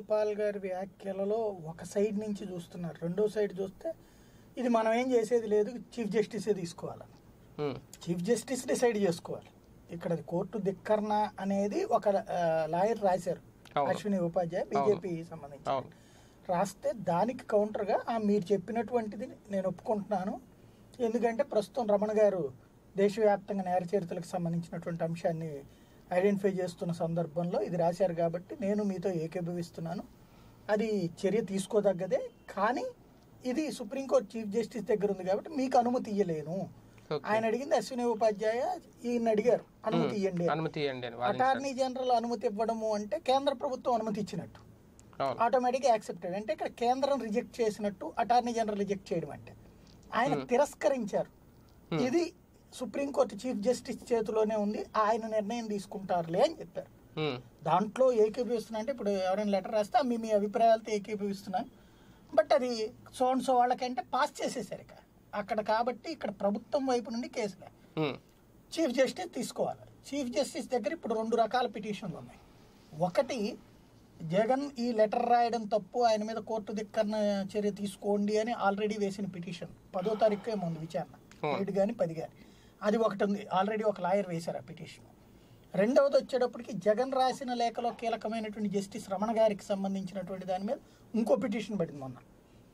వేణుగోపాల్ గారి వ్యాఖ్యలలో ఒక సైడ్ నుంచి చూస్తున్నారు రెండో సైడ్ చూస్తే ఇది మనం ఏం చేసేది లేదు చీఫ్ జస్టిసే తీసుకోవాలని ఉమ్, చీఫ్ జస్టిస్ డిసైడ్ చేసుకోవాలి ఇక్కడ కోర్టు ధిక్కరణ అనేది ఒక లాయర్ రాశారు అవును. అశ్విని ఉపాధ్యాయ బీజేపీ సంబంధించి అవును రాస్తే దానికి కౌంటర్గా ఆ మీరు చెప్పినటువంటిది నేను ఒప్పుకుంటున్నాను ఎందుకంటే ప్రస్తుతం రమణ గారు దేశవ్యాప్తంగా నేర చరిత్రలకు సంబంధించినటువంటి అంశాన్ని ఐడెంటిఫై చేస్తున్న సందర్భంలో ఇది రాశారు కాబట్టి నేను మీతో ఏకీభవిస్తున్నాను అది చర్య తీసుకోదగ్గదే కానీ ఇది సుప్రీంకోర్టు చీఫ్ జస్టిస్ దగ్గర ఉంది కాబట్టి మీకు అనుమతి ఇయ్యలేను ఓకే. ఆయన అడిగింది అశ్విని ఉపాధ్యాయ ఈయన అడిగారు అనుమతి ఇవ్వండి అనుమతి ఇవ్వండి అని వాదించారు అటార్నీ జనరల్ అనుమతి ఇవ్వడము అంటే కేంద్ర ప్రభుత్వం అనుమతి ఇచ్చినట్టు అవును ఆటోమేటిక్గా యాక్సెప్టెడ్ అంటే ఇక్కడ కేంద్రం రిజెక్ట్ చేసినట్టు అటార్నీ జనరల్ రిజెక్ట్ చేయడం అంటే ఆయన తిరస్కరించారు ఇది సుప్రీంకోర్టు చీఫ్ జస్టిస్ చేతిలోనే ఉంది ఆయన నిర్ణయం తీసుకుంటారులే అని చెప్పారు ఉమ్, దాంట్లో ఏకీభవిస్తున్నా అంటే ఇప్పుడు ఎవరైనా లెటర్ రాస్తే మీ మీ అభిప్రాయాలతో ఏకీభవిస్తున్నాను బట్ అది సో అండ్ సో వాళ్ళకంటే పాస్ చేసేసారు ఇక అక్కడ కాబట్టి ఇక్కడ ప్రభుత్వం వైపు నుండి కేసులే ఉమ్, చీఫ్ జస్టిస్ తీసుకోవాలి చీఫ్ జస్టిస్ దగ్గర ఇప్పుడు రెండు రకాల పిటిషన్లు ఉన్నాయి ఒకటి జగన్ ఈ లెటర్ రాయడం తప్పు ఆయన మీద కోర్టు ధిక్కరణ చర్య తీసుకోండి అని ఆల్రెడీ వేసిన పిటిషన్ పదో తారీఖు ఏమో ఉంది విచారణ Hmm. ఏడు కానీ పది కానీ అది ఒకటి ఉంది ఆల్రెడీ ఒక లాయర్ వేశారు ఆ పిటిషన్ రెండవది వచ్చేటప్పటికి జగన్ రాసిన లేఖలో కీలకమైనటువంటి జస్టిస్ రమణ గారికి సంబంధించినటువంటి దాని మీద ఇంకో పిటిషన్ పడింది మొన్న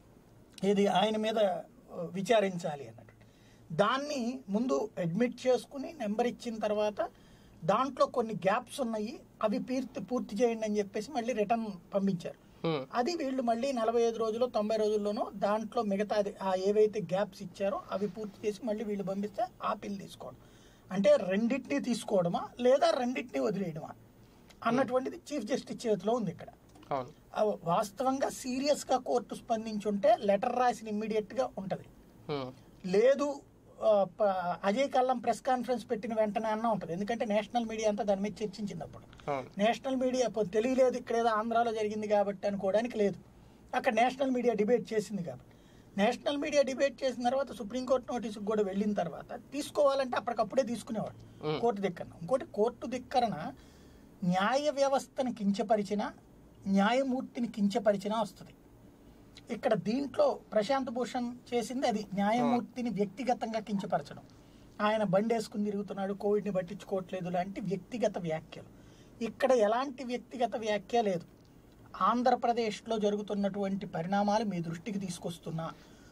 ఇది ఆయన మీద ఆ, విచారించాలి అన్నట్టు దాన్ని ముందు అడ్మిట్ చేసుకుని నెంబర్ ఇచ్చిన తర్వాత దాంట్లో కొన్ని గ్యాప్స్ ఉన్నాయి అవి పూర్తి పూర్తి చేయండి అని చెప్పేసి మళ్ళీ రిటర్న్ పంపించారు ఉమ్, అది వీళ్ళు మళ్ళీ నలభై ఐదు రోజులు తొంభై రోజుల్లోనూ దాంట్లో మిగతాది ఆ ఏవైతే గ్యాప్స్ ఇచ్చారో అవి పూర్తి చేసి మళ్ళీ వీళ్ళు పంపిస్తే ఆ పిల్ తీసుకోవడం అంటే రెండింటినీ తీసుకోవడమా లేదా రెండింటినీ వదిలేయడమా అన్నటువంటిది చీఫ్ జస్టిస్ చేతిలో ఉంది ఇక్కడ అవును ఆ వాస్తవంగా సీరియస్ గా కోర్టు స్పందించుంటే లెటర్ రాసిన ఇమ్మీడియట్ గా ఉంటది ఉమ్, లేదు ఆ, ప- అజయ్ కల్లం ప్రెస్ కాన్ఫరెన్స్ పెట్టిన వెంటనే అన్న ఉంటది ఎందుకంటే నేషనల్ మీడియా అంతా దాని మీద చర్చించింది అప్పుడు అవును నేషనల్ మీడియా పో- తెలియలేదు ఇక్కడ ఏదో ఆంధ్రాలో జరిగింది కాబట్టి అనుకోవడానికి లేదు అక్కడ నేషనల్ మీడియా డిబేట్ చేసింది కాబట్టి నేషనల్ మీడియా డిబేట్ చేసిన తర్వాత సుప్రీంకోర్టు నోటీసుకు కూడా వెళ్ళిన తర్వాత తీసుకోవాలంటే అప్పటికప్పుడే తీసుకునేవాడు మ్మ్. కోర్టు ధిక్కరణ ఇంకోటి కోర్టు ధిక్కరణ న్యాయ వ్యవస్థను కించపరిచిన న్యాయమూర్తిని కించపరిచినా వస్తుంది ఇక్కడ దీంట్లో ప్రశాంత్ భూషణ్ చేసింది అది న్యాయమూర్తిని వ్యక్తిగతంగా కించపరచడం ఆయన బండేసుకుని తిరుగుతున్నాడు కోవిడ్ని పట్టించుకోవట్లేదు లాంటి వ్యక్తిగత వ్యాఖ్యలు ఇక్కడ ఎలాంటి వ్యక్తిగత వ్యాఖ్య లేదు ఆంధ్రప్రదేశ్లో జరుగుతున్నటువంటి పరిణామాలు మీ దృష్టికి తీసుకొస్తున్నా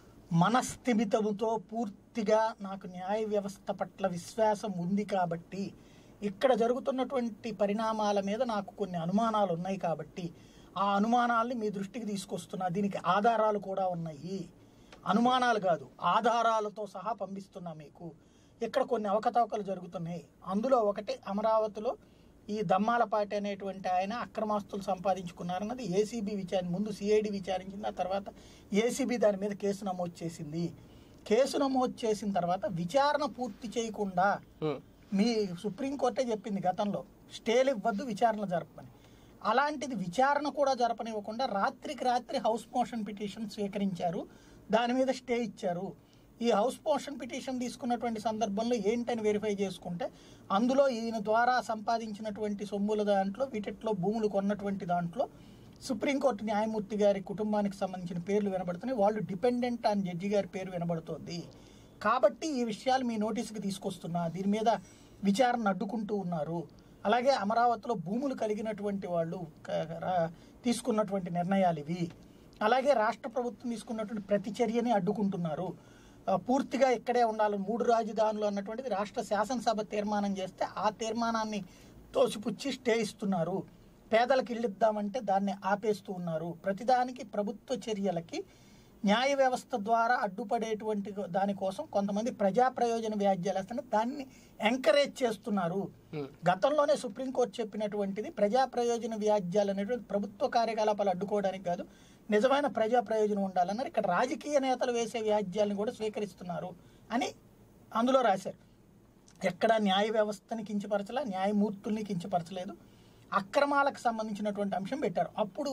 మనస్థిమితముతో పూర్తిగా నాకు న్యాయ వ్యవస్థ పట్ల విశ్వాసం ఉంది కాబట్టి ఇక్కడ జరుగుతున్నటువంటి పరిణామాల మీద నాకు కొన్ని అనుమానాలు ఉన్నాయి కాబట్టి ఆ అనుమానాల్ని మీ దృష్టికి తీసుకొస్తున్నా దీనికి ఆధారాలు కూడా ఉన్నాయి అనుమానాలు కాదు ఆధారాలతో సహా పంపిస్తున్నా మీకు ఇక్కడ కొన్ని అవకతవకలు జరుగుతున్నాయి అందులో ఒకటి అమరావతిలో ఈ దమ్మాలపాటి అనేటువంటి ఆయన అక్రమాస్తులు సంపాదించుకున్నారన్నది ఏసీబీ విచారణ ముందు సిఐడి విచారించింది ఆ తర్వాత ఏసీబీ దాని మీద కేసు నమోదు చేసింది కేసు నమోదు చేసిన తర్వాత విచారణ పూర్తి చేయకుండా ఉమ్, మీ సుప్రీంకోర్టే చెప్పింది గతంలో స్టేలు ఇవ్వద్దు విచారణ జరపమని అలాంటిది విచారణ కూడా జరపనివ్వకుండా రాత్రికి రాత్రి హౌస్ మోషన్ పిటిషన్ స్వీకరించారు దాని మీద స్టే ఇచ్చారు ఈ హౌస్ మోషన్ పిటిషన్ తీసుకున్నటువంటి సందర్భంలో ఏంటని వెరిఫై చేసుకుంటే అందులో ఈయన ద్వారా సంపాదించినటువంటి సొమ్ముల దాంట్లో వీటిట్లో భూములు కొన్నటువంటి దాంట్లో సుప్రీంకోర్టు న్యాయమూర్తి గారి కుటుంబానికి సంబంధించిన పేర్లు వినబడుతున్నాయి వాళ్ళు డిపెండెంట్ ఆన్ జడ్జి గారి పేరు వినబడుతోంది కాబట్టి ఈ విషయాలు మీ నోటీసుకి తీసుకొస్తున్నా దీని మీద విచారణ అడ్డుకుంటూ ఉన్నారు అలాగే అమరావతిలో భూములు కలిగినటువంటి వాళ్ళు క- రా- తీసుకున్నటువంటి నిర్ణయాలు ఇవి అలాగే రాష్ట్ర ప్రభుత్వం తీసుకున్నటువంటి ప్రతి చర్యని అడ్డుకుంటున్నారు ఆ, పూర్తిగా ఇక్కడే ఉండాలని మూడు రాజధానులు అన్నటువంటిది రాష్ట్ర శాసనసభ తీర్మానం చేస్తే ఆ తీర్మానాన్ని తోసిపుచ్చి స్టే ఇస్తున్నారు పేదలకు ఇల్లు ఇద్దామంటే దాన్ని ఆపేస్తూ ఉన్నారు ప్రతిదానికి ప్రభుత్వ చర్యలకి న్యాయ వ్యవస్థ ద్వారా అడ్డుపడేటువంటి దానికోసం కొంతమంది ప్రజా ప్రయోజన వ్యాజ్యాలు వేస్తుంటే దాన్ని ఎంకరేజ్ చేస్తున్నారు ఉమ్, గతంలోనే సుప్రీంకోర్టు చెప్పినటువంటిది ప్రజా ప్రయోజన వ్యాజ్యాలు అనేటువంటి ప్రభుత్వ కార్యకలాపాలు అడ్డుకోవడానికి కాదు నిజమైన ప్రజా ప్రయోజనం ఉండాలన్నారు ఇక్కడ రాజకీయ నేతలు వేసే వ్యాజ్యాలను కూడా స్వీకరిస్తున్నారు అని అందులో రాశారు ఎక్కడ న్యాయ వ్యవస్థని కించపరచలా న్యాయమూర్తుల్ని కించపరచలేదు అక్రమాలకు సంబంధించినటువంటి అంశం పెట్టారు అప్పుడు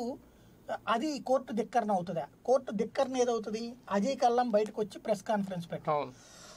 అది కోర్టు ధిక్కరణ అవుతుందా కోర్టు ధిక్కరణ ఏదవుతుంది అజయ్ కల్లం బయటకు వచ్చి ప్రెస్ కాన్ఫరెన్స్ పెట్టారు అవును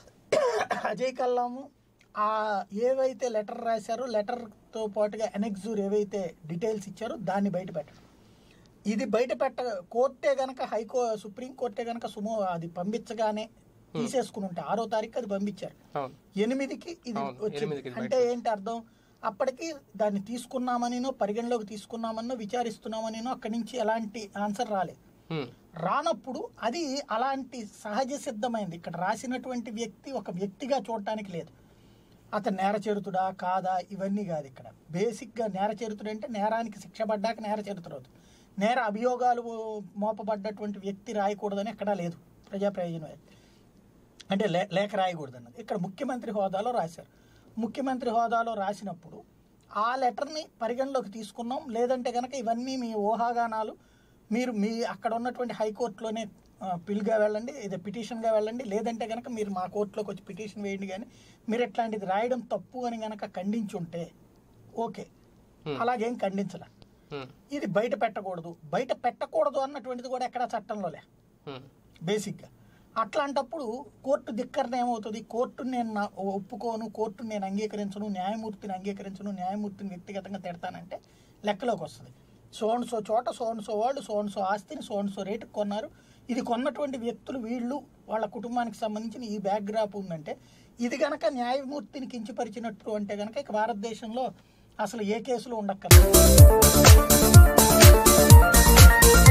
అజయ్ కల్లాము ఆ ఏవైతే లెటర్ రాశారో లెటర్తో పాటుగా ఎనెక్జూర్ ఏవైతే డీటెయిల్స్ ఇచ్చారో దాన్ని బయట పెట్టడం ఇది బయట పెట్ట కోర్టే గనక హైకో సుప్రీం కోర్టే గనక సుమో అది పంపించగానే తీసేసుకుని ఉంటే ఆరో తారీఖు అది పంపించారు అవును ఎనిమిదికి ఇది అవును, వచ్చింది ఎనిమిదికి ఇది అంటే ఏంటి అర్థం అప్పటికి దాన్ని తీసుకున్నామనినో పరిగణలోకి తీసుకున్నామనో విచారిస్తున్నామనినో అక్కడి నుంచి ఎలాంటి ఆన్సర్ రాలేదు ఉమ్, రానప్పుడు అది అలాంటి సహజ సిద్ధమైంది ఇక్కడ రాసినటువంటి వ్యక్తి ఒక వ్యక్తిగా చూడటానికి లేదు అతను నేరచరితుడా కాదా ఇవన్నీ కాదు ఇక్కడ బేసిక్గా నేరచరితుడు అంటే నేరానికి శిక్ష పడ్డాక నేరచరితుడు అవుతుంది నేర అభియోగాలు మోపబడ్డటువంటి వ్యక్తి రాయకూడదని ఎక్కడా లేదు ప్రజా ప్రయోజనం వ్యక్తి అంటే లే లేఖ రాయకూడదు అన్నది ఇక్కడ ముఖ్యమంత్రి హోదాలో రాశారు ముఖ్యమంత్రి హోదాలో రాసినప్పుడు ఆ లెటర్ని పరిగణలోకి తీసుకున్నాం లేదంటే కనుక ఇవన్నీ మీ ఊహాగానాలు మీరు మీ అక్కడ ఉన్నటువంటి హైకోర్టులోనే ఆ, పిల్గా వెళ్ళండి ఇది పిటిషన్గా వెళ్ళండి లేదంటే కనుక మీరు మా కోర్టులోకి వచ్చి పిటిషన్ వేయండి కానీ మీరు ఎట్లాంటిది రాయడం తప్పు అని కనుక ఖండించుంటే ఓకే Hmm. అలాగేం ఖండించలే ఉమ్, ఇది బయట పెట్టకూడదు బయట పెట్టకూడదు అన్నటువంటిది కూడా ఎక్కడా చట్టంలో లే ఉమ్, బేసిక్గా అట్లాంటప్పుడు కోర్టు ధిక్కరణ ఏమవుతుంది కోర్టుని నేను నా- ఒప్పుకోను కోర్టుని నేను అంగీకరించను న్యాయమూర్తిని అంగీకరించను న్యాయమూర్తిని వ్యక్తిగతంగా తిడతానంటే లెక్కలోకి వస్తుంది సోన్ సో చోట సోన్ సో వాళ్ళు సోన్ సో ఆస్తిని సోన్ సో రేటుకి కొన్నారు ఇది కొన్నటువంటి వ్యక్తులు వీళ్ళు వాళ్ళ కుటుంబానికి సంబంధించిన ఈ బ్యాక్గ్రాప్ ఉందంటే ఇది గనక న్యాయమూర్తిని కించపరిచినట్టు అంటే గనక ఇక భారతదేశంలో అసలు ఏ కేసులు ఉండక్కర్లేదు